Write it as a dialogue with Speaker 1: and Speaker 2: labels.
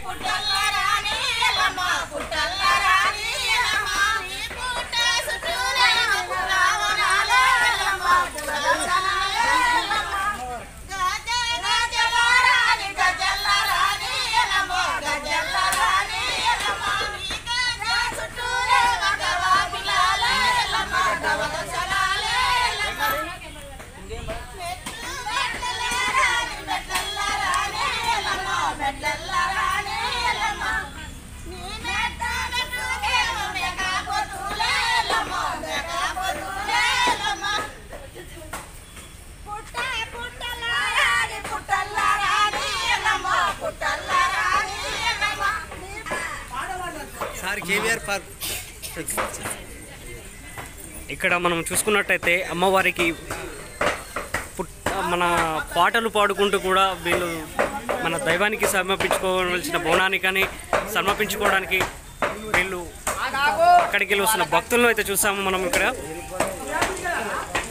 Speaker 1: sir KVR park
Speaker 2: ఇక్కడ మనం చూసుకున్నట్టయితే అమ్మవారికి పుట్ మన పాటలు పాడుకుంటూ కూడా వీళ్ళు మన దైవానికి సమర్పించుకోవాల్సిన బోనాన్ని కానీ సమర్పించుకోవడానికి వీళ్ళు అక్కడికి వెళ్ళి వస్తున్న భక్తులను అయితే చూసాము మనం ఇక్కడ